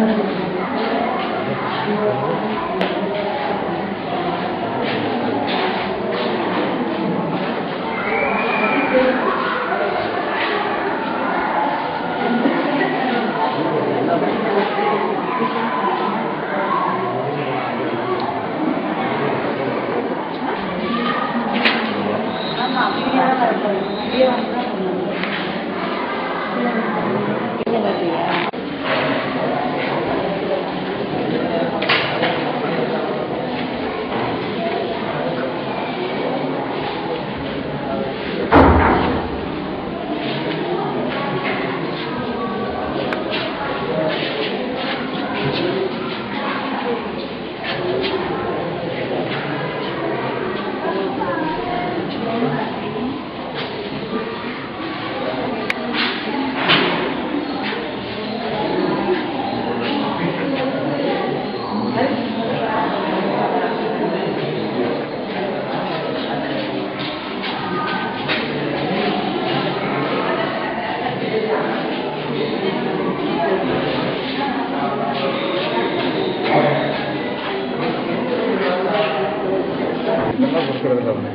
இதெல்லாம் கொடுக்குறது இல்லை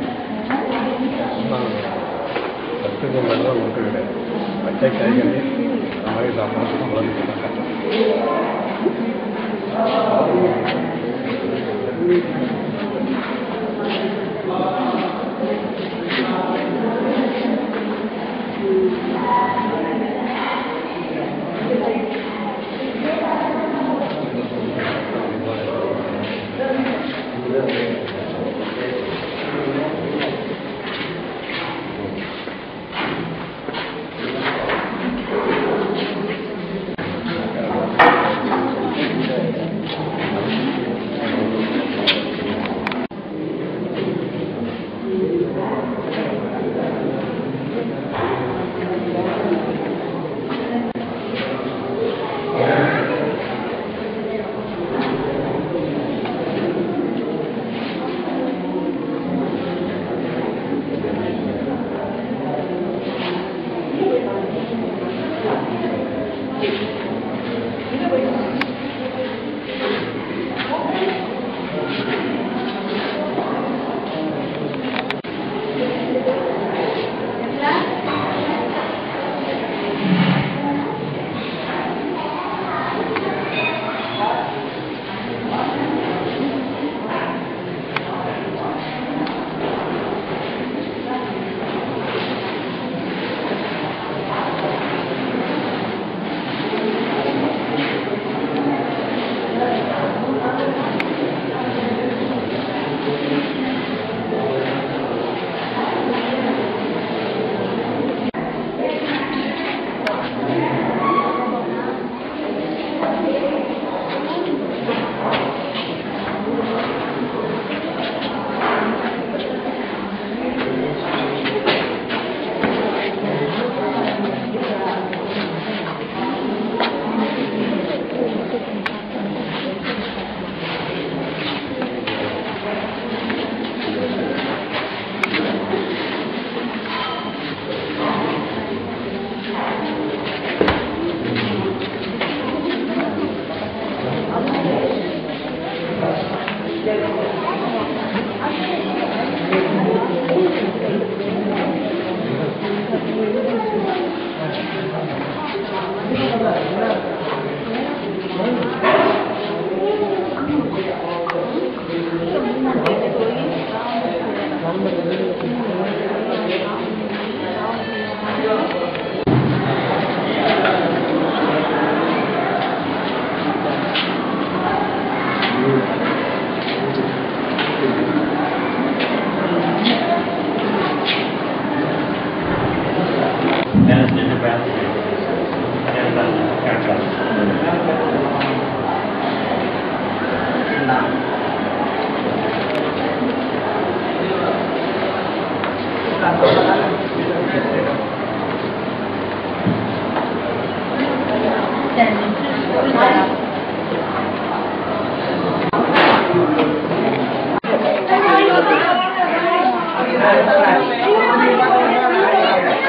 ஃபஸ்ட்டு மட்டும் கொடுக்குறது பச்சை காய்கறி அந்த மாதிரி சாப்பிட்றது வளர்ந்து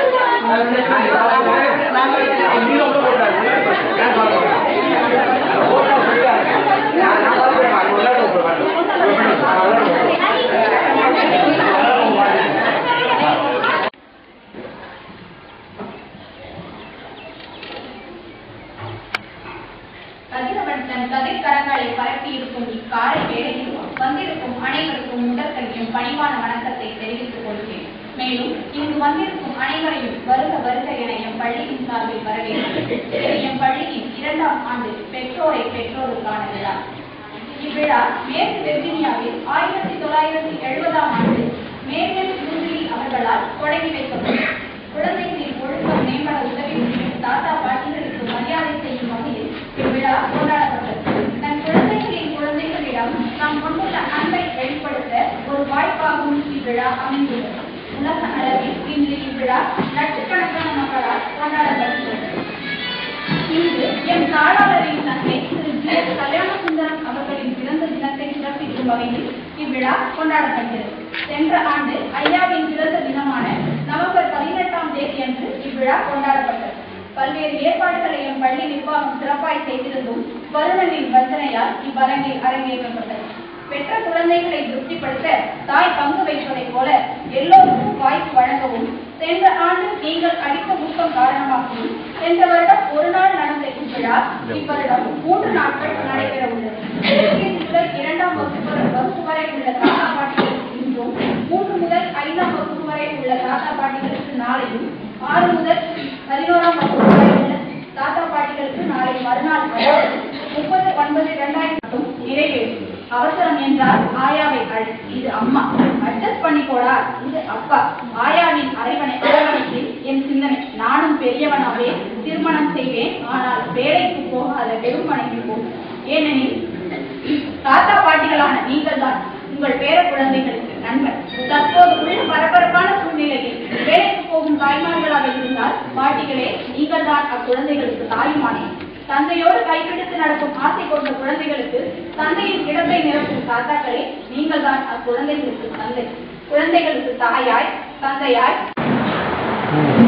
Thank you. வந்திருக்கும் அனைவரையும் வருக வருக என எம் பள்ளியின் சார்பில் வரவேற்கிறேன் இது எம் பள்ளியின் இரண்டாம் ஆண்டு பெற்றோரை பெற்றோருக்கான விழா இவ்விழா மேற்கு வெர்ஜீனியாவில் ஆயிரத்தி தொள்ளாயிரத்தி எழுபதாம் ஆண்டு மேரியல் லூசிலி அவர்களால் தொடங்கி வைக்கப்பட்டது குழந்தைகளின் ஒழுக்கம் மேம்பட உதவி புரியும் தாத்தா பாட்டிகளுக்கு மரியாதை செய்யும் வகையில் இவ்விழா கொண்டாடப்பட்டது தன் குழந்தைகளின் குழந்தைகளிடம் நாம் கொண்டுள்ள அன்பை வெளிப்படுத்த ஒரு வாய்ப்பாகவும் இவ்விழா அமைந்துள்ளது உலக அளவில் இன்று இவ்விழா லட்சக்கணக்கான மக்களால் கொண்டாடப்படுகிறது இன்று எம் தாளாளரின் தந்தை திரு ஜி எஸ் கல்யாணசுந்தரம் அவர்களின் பிறந்த தினத்தை சிறப்பிக்கும் வகையில் இவ்விழா கொண்டாடப்படுகிறது சென்ற ஆண்டு ஐயாவின் பிறந்த தினமான நவம்பர் பதினெட்டாம் தேதி அன்று இவ்விழா கொண்டாடப்பட்டது பல்வேறு ஏற்பாடுகளை எம் பள்ளி நிர்வாகம் சிறப்பாய் செய்திருந்தும் வருணனின் வஞ்சனையால் இவ்வரங்கில் அரங்கேற்றப்பட்டது பெற்ற குழந்தைகளை திருப்திப்படுத்த தாய் பங்கு வைப்பதைப் போல எல்லோருக்கும் வாய்ப்பு வழங்கவும் சென்ற ஆண்டு நீங்கள் அளித்த ஊக்கம் காரணமாகவும் சென்ற வருடம் ஒரு நாள் நடந்த இவ்விழா இவ்வருடம் மூன்று நாட்கள் நடைபெற உள்ளது LKG முதல் இரண்டாம் வகுப்பு வரை- வகுப்பு வரை உள்ள தாத்தா பாட்டிகளுக்கு இன்றும் மூன்று முதல் ஐந்தாம் வகுப்பு வரை உள்ள தாத்தா பாட்டிகளுக்கு நாளையும் ஆறு முதல் பதினோராம் வகுப்பு வரை உள்ள தாத்தா பாட்டிகளுக்கு நாளை மறுநாள் அதாவது முப்பது ஒன்பது இரண்டாயிரம் மட்டும் நிறைவேறும் அவசரம் என்றால் ஆயாவை அழு இது அம்மா அட்ஜஸ்ட் பண்ணி போடா இது அப்பா ஆயாவின் அரைவனை அரவணைப்பில் என் சிந்தனை நானும் பெரியவனாவே திருமணம் செய்வேன் ஆனால் வேலைக்கு போகாத வெறும் மனைவி போகும் ஏனெனில் தாத்தா பாட்டிகளான நீங்கள் தான் உங்கள் பேர குழந்தைகளுக்கு நண்பன் தற்போது உள்ள பரபரப்பான சூழ்நிலையில் வேலைக்கு போகும் தாய்மார்களாக இருந்தால் பாட்டிகளே நீங்கள் தான் அக்குழந்தைகளுக்கு தாயுமானே தந்தையோடு கைப்பிடித்து நடக்கும் ஆசை கொண்ட குழந்தைகளுக்கு தந்தையின் இடத்தை நிரப்பும் தாத்தாக்களே நீங்கள் தான் அக்குழந்தைகளுக்கு தந்தை குழந்தைகளுக்கு தாயாய் தந்தையாய் ம்